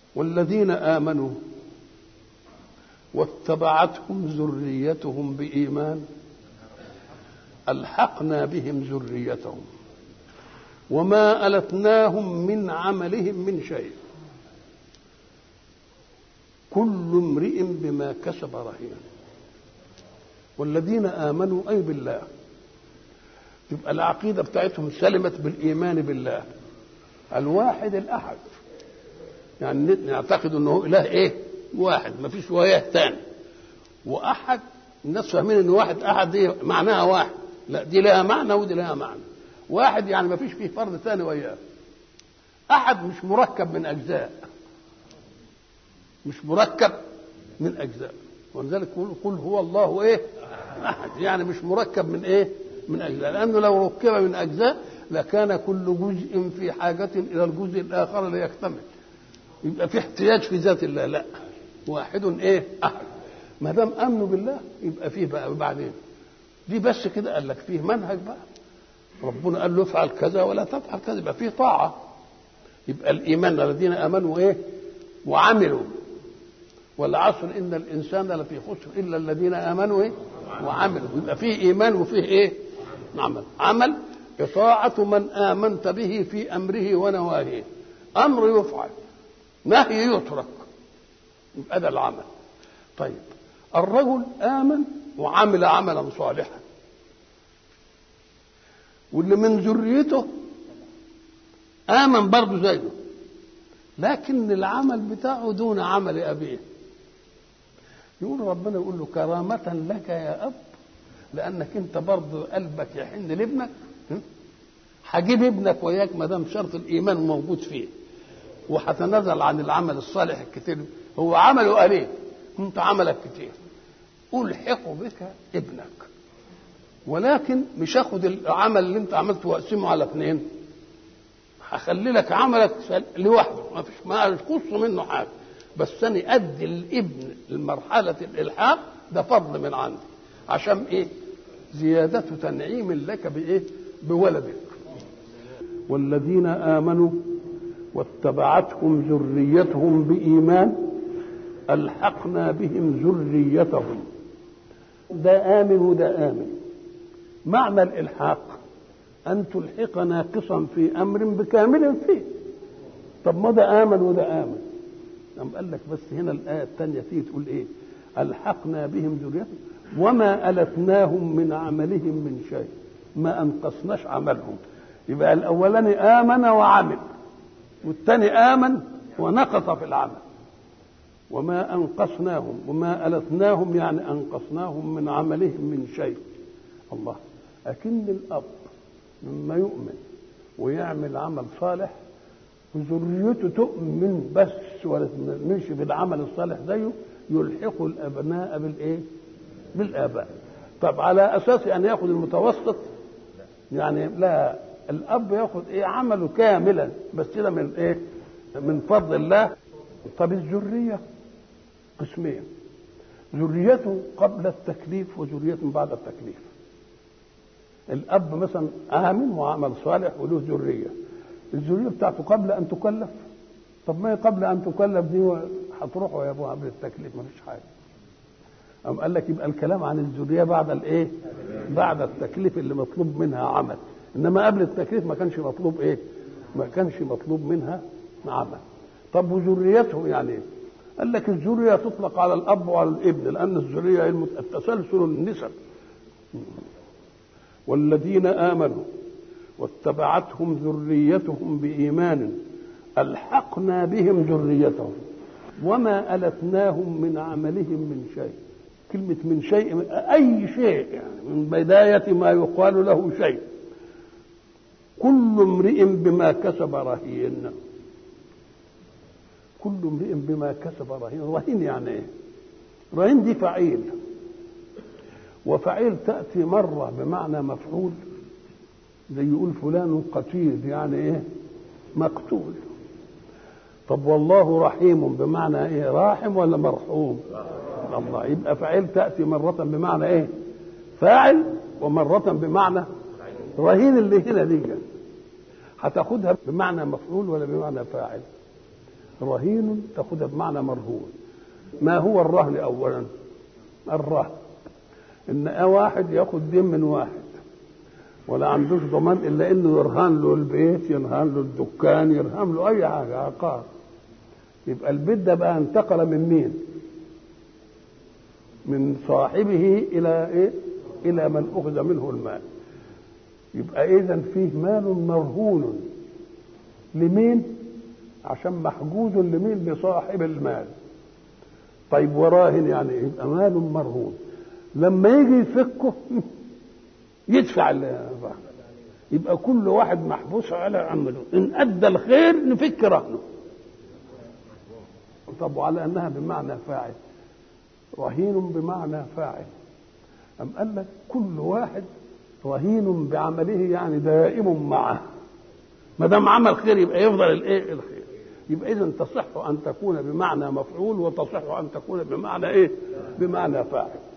والذين آمنوا واتبعتهم ذريتهم بإيمان ألحقنا بهم ذريتهم وما ألتناهم من عملهم من شيء كل امرئ بما كسب رهين والذين آمنوا أي بالله يبقى العقيدة بتاعتهم سلمت بالإيمان بالله الواحد الأحد يعني نعتقد أنه إله إيه واحد ما فيش وياه تاني وأحد الناس فاهمين أن واحد أحد دي معناها واحد لا دي لها معنى ودي لها معنى واحد يعني ما فيش فيه فرد ثاني وياه أحد مش مركب من أجزاء مش مركب من أجزاء ولذلك قل هو الله إيه أحد يعني مش مركب من إيه من أجزاء لأنه لو ركب من أجزاء لكان كل جزء في حاجة إلى الجزء الآخر ليكتمل يبقى في احتياج في ذات الله لا واحد ايه احد ما دام امنوا بالله يبقى فيه بقى بعدين دي بس كده قال لك فيه منهج بقى ربنا قال له افعل كذا ولا تفعل كذا يبقى فيه طاعه يبقى الايمان الذين امنوا ايه وعملوا والعصر ان الانسان لفي خسر الا الذين امنوا ايه وعملوا يبقى فيه ايمان وفيه ايه عمل عمل اطاعه من امنت به في امره ونواهيه امر يفعل نهي يترك يبقى ده العمل طيب الرجل آمن وعمل عملا صالحا واللي من ذريته آمن برضه زيه لكن العمل بتاعه دون عمل أبيه يقول ربنا يقول له كرامة لك يا أب لأنك أنت برضه قلبك يحن لابنك هجيب ابنك وياك ما دام شرط الإيمان موجود فيه وهتنازل عن العمل الصالح الكتير هو عمله قليل انت عملك كتير الحق بك ابنك ولكن مش اخد العمل اللي انت عملته واقسمه على اثنين هخلي لك عملك لوحده ما فيش ما يخص منه حاجه بس انا ادي الابن لمرحله الالحاق ده فضل من عندي عشان ايه زياده تنعيم لك بايه بولدك والذين امنوا واتبعتهم ذريتهم بإيمان ألحقنا بهم ذريتهم ده آمن وده آمن معنى الإلحاق أن تلحق ناقصا في أمر بكامل فيه طب ما ده آمن وده آمن أم قال لك بس هنا الآية الثانية تيجي تقول إيه ألحقنا بهم ذريتهم وما ألتناهم من عملهم من شيء ما أنقصناش عملهم يبقى الأولاني آمن وعمل والثاني آمن ونقص في العمل وما أنقصناهم وما ألتناهم يعني أنقصناهم من عملهم من شيء الله أكن الأب لما يؤمن ويعمل عمل صالح وذريته تؤمن بس ولا تؤمنش بالعمل الصالح زيه يلحق الأبناء بالإيه؟ بالآباء طب على أساس أن يأخذ المتوسط يعني لا الاب ياخذ ايه عمله كاملا بس كده من ايه من فضل الله طب الذريه قسمين ذريته قبل التكليف وذرية بعد التكليف الاب مثلا امن وعمل صالح وله ذريه الذريه بتاعته قبل ان تكلف طب ما هي قبل ان تكلف دي هتروحوا يا ابوها قبل التكليف ما فيش حاجه أم قال لك يبقى الكلام عن الذريه بعد الايه بعد التكليف اللي مطلوب منها عمل انما قبل التكليف ما كانش مطلوب ايه ما كانش مطلوب منها عمل طب وذريته يعني ايه قال لك الذريه تطلق على الاب وعلى الابن لان الذريه التسلسل النسب والذين امنوا واتبعتهم ذريتهم بايمان الحقنا بهم ذريتهم وما التناهم من عملهم من شيء كلمه من شيء اي شيء يعني من بدايه ما يقال له شيء كل امرئ بما كسب رهين كل امرئ بما كسب رهين رهين يعني ايه رهين دي فعيل وفعيل تأتي مرة بمعنى مفعول زي يقول فلان قتيل يعني ايه مقتول طب والله رحيم بمعنى ايه راحم ولا مرحوم الله يبقى فعيل تأتي مرة بمعنى ايه فاعل ومرة بمعنى رهين اللي هنا دي هتاخدها بمعنى مفعول ولا بمعنى فاعل رهين تاخدها بمعنى مرهون ما هو الرهن اولا الرهن ان واحد ياخد دين من واحد ولا عندوش ضمان الا انه يرهن له البيت يرهن له الدكان يرهن له اي حاجه عقار يبقى البيت ده بقى انتقل من مين من صاحبه الى ايه الى من اخذ منه المال يبقى اذا فيه مال مرهون لمين عشان محجوز لمين لصاحب المال طيب وراهن يعني يبقى مال مرهون لما يجي يفكه يدفع الرهن يبقى كل واحد محبوس على عمله ان ادى الخير نفك رهنه طب وعلى انها بمعنى فاعل رهين بمعنى فاعل أم قال لك كل واحد رهين بعمله يعني دائم معه ما دام عمل خير يبقى يفضل الايه الخير يبقى اذا تصح ان تكون بمعنى مفعول وتصح ان تكون بمعنى ايه بمعنى فاعل